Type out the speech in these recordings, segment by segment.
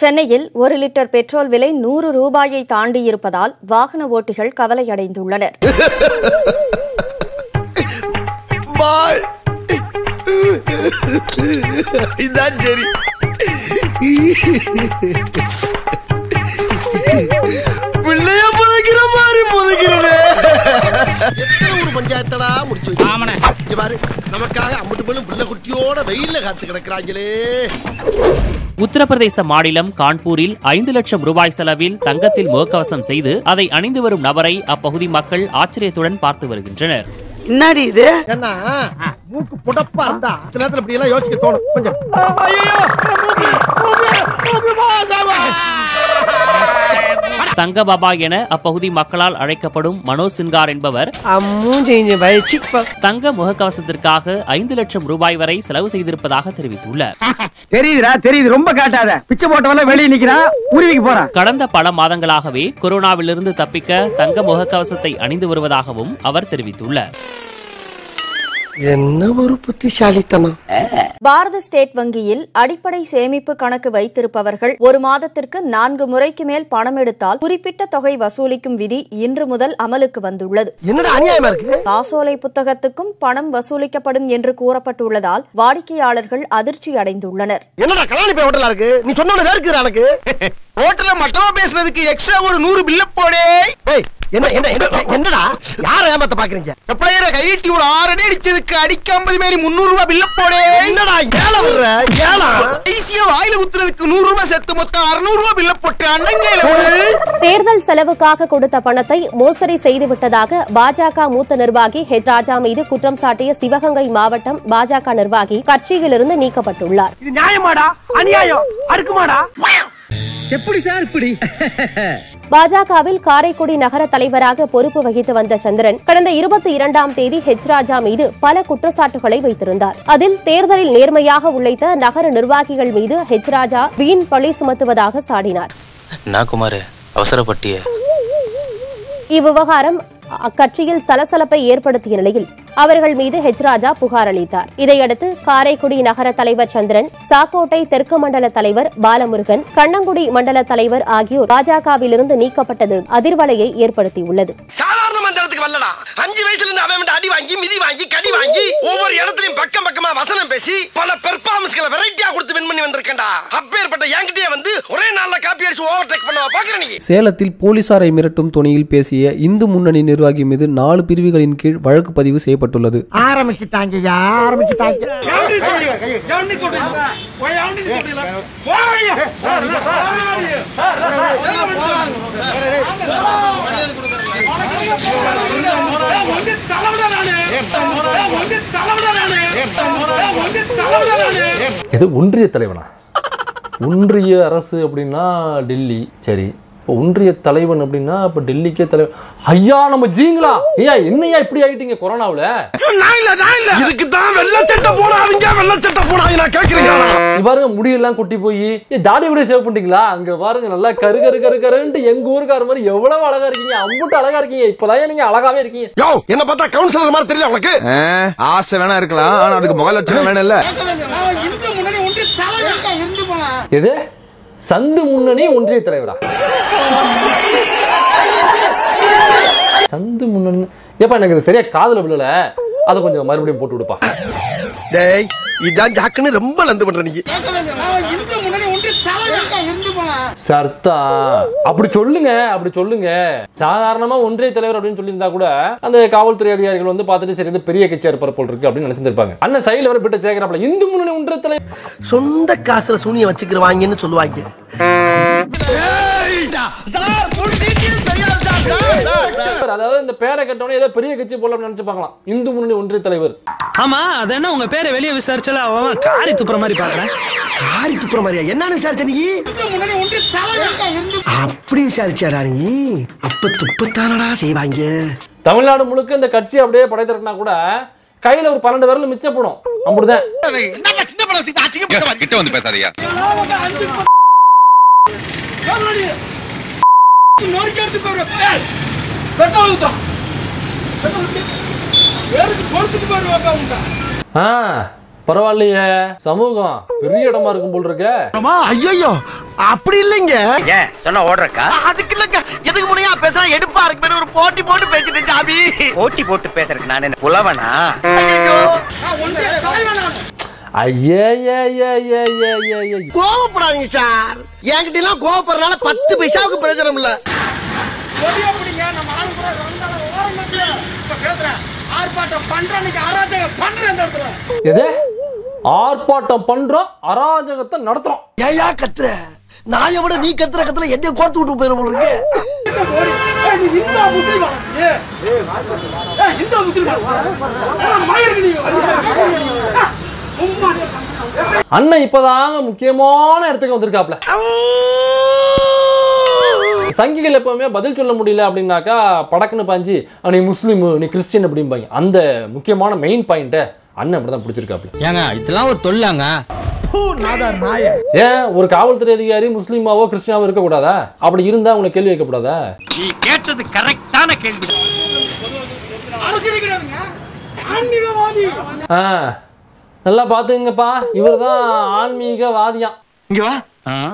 சென்னையில் ஒரு litre petrol விலை நூறு ரூபாயை தாண்டியிருப்பதால் வாகன ஓட்டிகள் கவலையடைந்துள்ளனர் பாய் இதான் சரி பிள்ளைய புதைக்கிற மாதிரி புதைக்கிறனே எத்தனை ஒரு பஞ்சாயத்தடா முடிச்சு வச்சு ஆமாண்ணே. இங்க பாரு நமக்காக அம்பட்டு பெண்ணும் பிள்ளை குட்டியோட வெயில்ல காத்து கிடக்குறாங்களே உத்தரப்பிரதேச மாநிலம் கான்பூரில் ஐந்து லட்சம் ரூபாய் செலவில் தங்கத்தில் முகக்கவசம் செய்து அதை அணிந்து வரும் நபரை அப்பகுதி மக்கள் ஆச்சரியத்துடன் பார்த்து வருகின்றனர் என்னடி இது ஏன்னா மூக்கு புடப்பா இருந்தா சில நேரத்துல இப்படி எல்லாம் யோசிக்க தோணும் கொஞ்சம் தங்க பாபா என அப்பகுதி மக்களால் அழைக்கப்படும் மனோஜ் சின்கார் என்பவர் மூஞ்சி வயச்சு தங்க முகக்கவசத்திற்காக ஐந்து லட்சம் ரூபாய் வரை செலவு செய்திருப்பதாக தெரிவித்துள்ளார் தெரியுதுடா தெரியுது ரொம்ப காட்டாத பிச்சை போட்டவெல்லாம் வெளியே நிக்கிறான் உருவிக்கு போறான் கடந்த பல மாதங்களாகவே கொரோனாவிலிருந்து தப்பிக்க தங்க முகக்கவசத்தை அணிந்து வருவதாகவும் அவர் தெரிவித்துள்ளார் என்ன ஒரு புத்திசாலித்தனம் பாரத ஸ்டேட் வங்கியில் அடிப்படை சேமிப்பு கணக்கு வைத்திருப்பவர்கள் ஒரு மாதத்திற்கு நான்கு முறைக்கு மேல் பணம் எடுத்தால் குறிப்பிட்ட தொகை வசூலிக்கும் விதி இன்று முதல் அமலுக்கு வந்துள்ளது என்னடா அநியாயமா இருக்கு காசோலை புத்தகத்துக்கும் பணம் வசூலிக்கப்படும் என்று கூறப்பட்டுள்ளதால் வாடிக்கையாளர்கள் அதிர்ச்சி அடைந்துள்ளனர் என்னடா கல்யாணி போய் ஹோட்டலா இருக்கு நீ சொன்ன வேறுக்குது எனக்கு ஹோட்டல்ல மட்டமா பேசுனதுக்கு எக்ஸ்ட்ரா ஒரு நூறு பில்ல போடே ஏய் என்ன என்ன என்ன- என்னடா யார ஏமாத்த பாக்குறீங்க சப்ளையரை கையிட்டி ஒரு ஆறு அடி அடிச்சதுக்கு அடிக்க ஐம்பது மாரி முந்நூறு ரூபாய் பில்ல போடே என்னடா ஏழை வர்ற ஏழா ஐசியா வாயில ஊத்துறதுக்கு நூறு ரூபாய் சேர்த்து மொத்தம் அறுநூறு ரூபாய் பில்ல போட்டு அண்ணங்கையில விடு. தேர்தல் செலவுக்காக கொடுத்த பணத்தை மோசடி செய்துவிட்டதாக பாஜக மூத்த நிர்வாகி ஹெச் ராஜா மீது குற்றம் சாட்டிய சிவகங்கை மாவட்டம் பாஜக நிர்வாகி கட்சியிலிருந்து நீக்கப்பட்டுள்ளார் இது நியாயமாடா அநியாயம் அடுக்குமாடா எப்படி சார் இப்படி பாஜகவில் காரைக்குடி நகர தலைவராக பொறுப்பு வகித்து வந்த சந்திரன் கடந்த இருபத்தி இரண்டாம் தேதி ஹெச் ராஜா மீது பல குற்றச்சாட்டுகளை வைத்திருந்தார் அதில் தேர்தலில் நேர்மையாக உழைத்த நகர நிர்வாகிகள் மீது ஹெச் ராஜா வீண் பழி சுமத்துவதாக சாடினார் நான் குமார் அவசரப்பட்டிய இவ்விவகாரம் அக்கட்சியில் சலசலப்பை ஏற்படுத்திய நிலையில் அவர்கள் மீது ஹெச் ராஜா புகார் அளித்தார் இதையடுத்து காரைக்குடி நகர தலைவர் சந்திரன் சாக்கோட்டை தெற்கு மண்டல தலைவர் பாலமுருகன் கண்ணங்குடி மண்டல தலைவர் ஆகியோர் பாஜகவிலிருந்து நீக்கப்பட்டது அதிர்வலையை ஏற்படுத்தியுள்ளது சாதாரண மந்திரத்துக்கு வரலடா அஞ்சு வயசுல இருந்து அவன் மட்டும் அடி வாங்கி மிதி வாங்கி கடி வாங்கி ஒவ்வொரு இடத்துலயும் பக்கம் பக்கமா வசனம் பேசி பல பெர்ஃபார்மன்ஸ்களை வெரைட்டியா கொடுத்து வின் பண்ணி வந்திருக்கேன்டா அப்பேற்பட்ட என்கிட்டயே வந்து ஒரே நாள்ல காப்பி அடிச்சு ஓவர் டேக் பண்ண பாக்குற நீ சேலத்தில் போலீசாரை மிரட்டும் துணியில் பேசிய இந்து முன்னணி நிர்வாகி மீது நாலு பிரிவுகளின் கீழ் வழக்கு பதிவு செய்யப்பட்டுள்ளது ஆரம்பிச்சுட்டாங்க ஆரம்பிச்சுட்டாங்க இது ஒன்றிய தலைவனா ஒன்றிய அரசு அப்படின்னா டெல்லி சரி இப்போ ஒன்றிய தலைவன் அப்படின்னா இப்போ டெல்லிக்கே தலைவன் ஐயா நம்ம ஜீங்களா ஐயா என்னையா இப்படி ஆயிட்டீங்க கொரோனாவுல இதுக்கு தான் வெள்ள சட்டை போடாதீங்க வெள்ள சட்டை போடாதீங்க நான் கேக்குறேன் இங்க பாருங்க முடியெல்லாம் கொட்டி போய் ஏ தாடி கூட சேவ் பண்ணிட்டீங்களா அங்க பாருங்க நல்லா கரு கரு கரு கருன்ட்டு எங்க ஊருக்கார மாதிரி எவ்வளவு அழகா இருக்கீங்க அம்புட்டு அழகா இருக்கீங்க இப்பதான் நீங்க அழகாவே இருக்கீங்க யோ என்ன பார்த்தா கவுன்சிலர் மாதிரி தெரியல உனக்கு ஆசை வேணா இருக்கலாம் ஆனா அதுக்கு முக லட்சணம் வேணும் இல்ல எது சந்து முன்னணி ஒன்றிய தலைவரா சந்து முன்னணி ஏப்பா எனக்கு இது சரியா காதுல விழல அதை கொஞ்சம் மறுபடியும் போட்டு விடுப்பா டேய் இதான் ஜாக்குன்னு ரொம்ப லந்து பண்ற நீ சர்த்தா அப்படி சொல்லுங்க அப்படி சொல்லுங்க சாதாரணமா ஒன்றிய தலைவர் அப்படின்னு சொல்லியிருந்தா கூட அந்த காவல்துறை அதிகாரிகள் வந்து பார்த்துட்டு சரி இது பெரிய கட்சியா இருப்பார் போல் இருக்கு அப்படின்னு நினைச்சிருப்பாங்க அண்ணன் சைடுல வர பிட்ட சேர்க்கிறாப்ல இந்து முன்னணி ஒன்றிய தலைவர் சொந்த காசுல சூனிய வச்சுக்கிறவாங்கன்னு சொல்லுவாங்க அதாவது இந்த பேரை கட்டவனே ஏதோ பெரிய கட்சி போல நினைச்சுப்பாங்களாம் இந்து முன்னணி ஒன்றிய தலைவர் ஆமா அது என்ன உங்க பேரை வெளியே விசாரிச்சால அவன் காரி துப்புற மாதிரி பாக்குறேன் ஆரி துப்புற மாதிரியா என்ன விசாரிச்ச நீ அப்படி விசாரிச்சாடா நீ அப்ப துப்பத்தானடா செய்வாங்க தமிழ்நாடு முழுக்க இந்த கட்சி அப்படியே படைத்திருக்கினா கூட கையில ஒரு பன்னெண்டு விரல் மிச்சப்படும் அப்படிதான் கிட்ட வந்து பேசாதீங்க ஆ பரவாயில்லையே சமூகம் பெரிய இடமா இருக்கும் போல் இருக்க ஐயோ அப்படி இல்லைங்க ஏன் சொன்ன ஓடுறக்கா அதுக்கு இல்லங்க எதுக்கு முனையா பேசுறா எடுப்பா இருக்கு ஒரு போட்டி போட்டு பேசிட்டு ஜாபி போட்டி போட்டு பேசுறதுக்கு நான் என்ன புலவனா ஐயே ஏ ஏ ஏ ஏ ஏ ஏ கோவப்படாதீங்க சார் என்கிட்ட எல்லாம் கோவப்படுறதுனால பத்து பைசாவுக்கு பிரயோஜனம் இல்ல எது ஆர்ப்பாட்டம் பண்றோம் அராஜகத்தை நடத்துறோம் ஏயா கத்துற நாயை விட நீ கத்துற கத்துல என்ன கோர்த்து விட்டு போயிடும் போல இருக்கு அண்ணன் இப்பதாங்க முக்கியமான இடத்துக்கு வந்திருக்காப்ல சங்கிகள் எப்பவுமே பதில் சொல்ல முடியல அப்படின்னாக்கா படக்குன்னு பாஞ்சு "அஹ், நீ முஸ்லீம் நீ கிறிஸ்டின் அப்படிம்பாங்க அந்த முக்கியமான மெயின் பாயிண்ட்டை அண்ணன் அப்படிதான் பிடிச்சிருக்காப்ல ஏங்க இதெல்லாம் ஒரு தொல்லாங்க ஏன் ஒரு காவல்துறை அதிகாரி முஸ்லீமாவோ கிறிஸ்டினாவோ இருக்கக்கூடாதா அப்படி இருந்தா உங்களை கேள்வி வைக்கப்படாதா நீ கேட்டது கரெக்டான கேள்வி ஆ நல்லா பாத்துங்கப்பா இவர் தான் ஆன்மீகவாதியாம் இங்க வா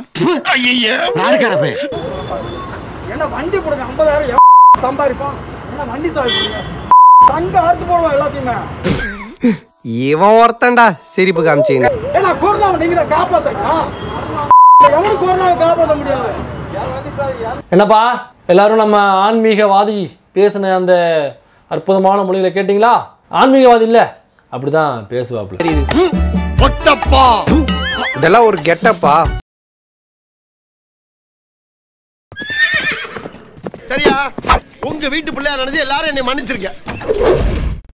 என்ன வண்டி போடுங்க ஐம்பதாயிரம் சம்பாதிப்போம் என்ன வண்டி சாப்பிடுங்க தங்க அறுத்து போடுவோம் எல்லாத்தையுமே இவன் ஒருத்தன்டா சிரிப்பு காமிச்சிங்க ஏன்னா கொரோனாவை நீங்க தான் காப்பாத்துங்க எவனும் கொரோனாவை காப்பாற்ற முடியாது என்னப்பா எல்லாரும் நம்ம ஆன்மீகவாதி பேசின அந்த அற்புதமான மொழியில கேட்டிங்களா ஆன்மீகவாதி இல்ல அப்படிதான் பேசுவாப்ல ஒட்டப்பா இதெல்லாம் ஒரு கெட்டப்பா சரியா உங்க வீட்டு பிள்ளையா நினைச்சு எல்லாரும் என்னை மன்னிச்சிருக்க